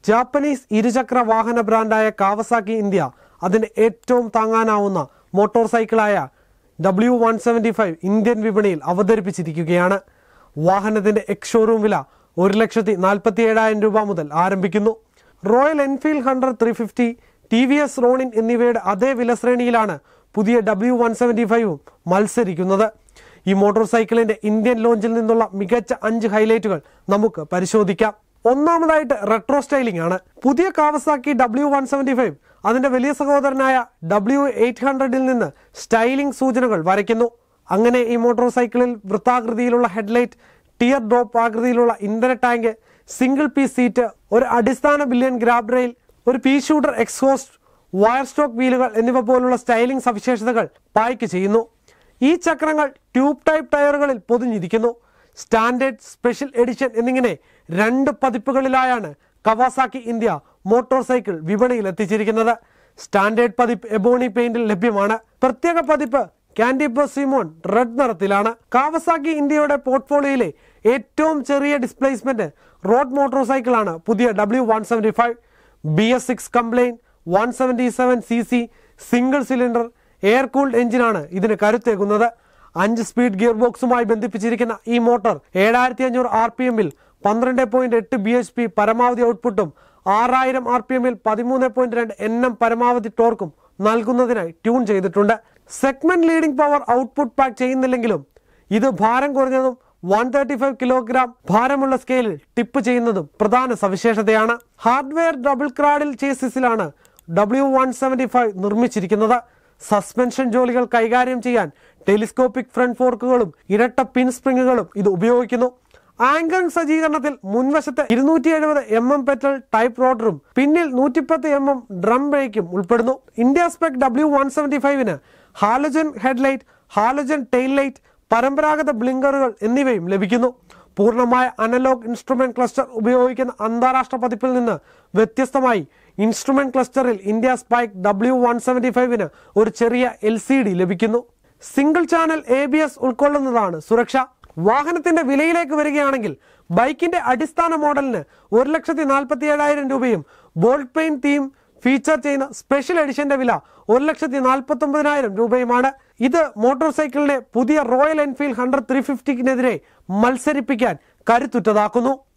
Japanese ഇരുചക്ര വാഹന ബ്രാൻഡായ Kawasaki India അതിന്റെ ഏറ്റവും താങ്ങാനാവുന്ന മോട്ടോർ സൈക്കിളായ W one seventy five Indian വിപണിയിൽ അവതരിപ്പിച്ചിരിക്കുകയാണ് വാഹനത്തിന്റെ എക്സ് ഷോറൂം വില ഒരു ലക്ഷത്തി നാൽപ്പത്തി ഏഴായിരം രൂപ മുതൽ ആരംഭിക്കുന്നു Royal Enfield hundred three fifty T V S Ronin എന്നിവയുടെ അതേ വില ശ്രേണിയിലാണ് പുതിയ ഡബ്ല്യു വൺ സെവൻറ്റി ഫൈവും മത്സരിക്കുന്നത് ഈ മോട്ടോർ സൈക്കിളിന്റെ ഇന്ത്യൻ ലോഞ്ചിൽ നിന്നുള്ള മികച്ച അഞ്ച് ഹൈലൈറ്റുകൾ നമുക്ക് പരിശോധിക്കാം ഒന്നാമതായിട്ട് റെട്രോ സ്റ്റൈലിംഗ് ആണ് പുതിയ Kawasaki W one seventy five അതിന്റെ വലിയ സഹോദരനായ ഡബ്ല്യു എയ്റ്റ് ഹൺഡ്രഡിൽ നിന്ന് സ്റ്റൈലിംഗ് സൂചനകൾ വരയ്ക്കുന്നു അങ്ങനെ ഈ മോട്ടോർ സൈക്കിളിൽ വൃത്താകൃതിയിലുള്ള ഹെഡ്ലൈറ്റ് ടിയർ ഡ്രോപ്പ് ആകൃതിയിലുള്ള ഇന്ധന ടാങ്ക് സിംഗിൾ പീസ് സീറ്റ് ഒരു അടിസ്ഥാന ബില്യൺ ഗ്രാബ് റെയിൽ ഒരു pea shooter exhaust wire spoke വീലുകൾ എന്നിവ പോലുള്ള സ്റ്റൈലിംഗ് സവിശേഷതകൾ പായ്ക്ക് ചെയ്യുന്നു ഈ ചക്രങ്ങൾ ട്യൂബ് ടൈപ്പ് ടയറുകളിൽ പൊതിഞ്ഞിരിക്കുന്നു സ്റ്റാൻഡേർഡ് സ്പെഷ്യൽ എഡിഷൻ എന്നിങ്ങനെ രണ്ട് പതിപ്പുകളിലായാണ് കവാസാക്കി ഇന്ത്യ മോട്ടോർ സൈക്കിൾ വിപണിയിൽ എത്തിച്ചിരിക്കുന്നത് സ്റ്റാൻഡേർഡ് പതിപ്പ് എബോണി പെയിന്റിൽ ലഭ്യമാണ് പ്രത്യേക പതിപ്പ് കാൻഡിബോ സിമോൺ റെഡ് നിറത്തിലാണ് കാവസാക്കി ഇന്ത്യയുടെ പോർട്ട്ഫോളിയോയിലെ ഏറ്റവും ചെറിയ ഡിസ്പ്ലേസ്മെന്റ് റോഡ് മോട്ടോർ സൈക്കിളാണ് പുതിയ W one seventy five B S six compliant one seventy seven C C single cylinder air cooled എഞ്ചിനാണ് ഇതിന് കരുത്തേകുന്നത് അഞ്ച് സ്പീഡ് ഗിയർ ബോക്സുമായി ബന്ധിപ്പിച്ചിരിക്കുന്ന ഈ മോട്ടോർ ഏഴായിരത്തി അഞ്ഞൂറ് ആർ പി എമ്മിൽ പന്ത്രണ്ട് പോയിന്റ് എട്ട് ബി എച്ച് പി പരമാവധി ഔട്ട്പുട്ടും ആറായിരം ആർ പി എമ്മിൽ പതിമൂന്ന് പോയിന്റ് രണ്ട് എൻ എം പരമാവധി ടോർക്കും നൽകുന്നതിനായി ട്യൂൺ ചെയ്തിട്ടുണ്ട് segment leading power output pack ചെയ്യുന്നില്ലെങ്കിലും ഇത് ഭാരം കുറഞ്ഞതും വൺ തേർട്ടി ഫൈവ് കിലോഗ്രാം ഭാരമുള്ള സ്കെയിലിൽ ടിപ്പ് ചെയ്യുന്നതും പ്രധാന സവിശേഷതയാണ് ഹാർഡ്വെയർ ഡബിൾ ക്രാഡിൽ ചേസിസിലാണ് ഡബ്ല്യു വൺ സെവൻറ്റി ഫൈവ് നിർമ്മിച്ചിരിക്കുന്നത് സസ്പെൻഷൻ ജോലികൾ കൈകാര്യം ചെയ്യാൻ ടെലിസ്കോപ്പിക് ഫ്രണ്ട് ഫോർക്കുകളും ഇരട്ട പിൻ സ്പ്രിങ്ങുകളും ഇത് ഉപയോഗിക്കുന്നു ആങ്കറിംഗ് സജ്ജീകരണത്തിൽ മുൻവശത്ത് ഇരുന്നൂറ്റി എഴുപത് എം എം പെറ്റൽ ടൈപ്പ് റോഡറും പിന്നിൽ നൂറ്റിപ്പത്ത് എം എം ഡ്രം ബ്രേക്കും ഉൾപ്പെടുന്നു India spec W one seventy ഫൈവിന് halogen headlight halogen tail light പരമ്പരാഗത ബ്ലിങ്കറുകൾ എന്നിവയും ലഭിക്കുന്നു പൂർണ്ണമായ അനലോഗ് ഇൻസ്ട്രുമെന്റ് ക്ലസ്റ്റർ ഉപയോഗിക്കുന്ന അന്താരാഷ്ട്ര പതിപ്പിൽ നിന്ന് വ്യത്യസ്തമായി ഇൻസ്ട്രുമെന്റ് ക്ലസ്റ്ററിൽ India spec W one seventy ഫൈവിന് ഒരു ചെറിയ എൽ സി ഡി ലഭിക്കുന്നു single channel A B S ഉൾക്കൊള്ളുന്നതാണ് സുരക്ഷ വാഹനത്തിന്റെ വിലയിലേക്ക് വരികയാണെങ്കിൽ ബൈക്കിന്റെ അടിസ്ഥാന മോഡലിന് ഒരു ലക്ഷത്തി നാൽപ്പത്തി ഏഴായിരം രൂപയും ബോൾട്ട് പെയിൻ തീം ഫീച്ചർ ചെയ്യുന്ന സ്പെഷ്യൽ എഡിഷന്റെ വില ഒരു ലക്ഷത്തി നാൽപ്പത്തി ഒമ്പതിനായിരം രൂപയുമാണ് ഇത് മോട്ടോർ സൈക്കിളിനെ പുതിയ റോയൽ എൻഫീൽഡ് ഹൺഡ്രഡ് ത്രീ ഫിഫ്റ്റിക്കെതിരെ മത്സരിപ്പിക്കാൻ കരുത്തുറ്റതാക്കുന്നു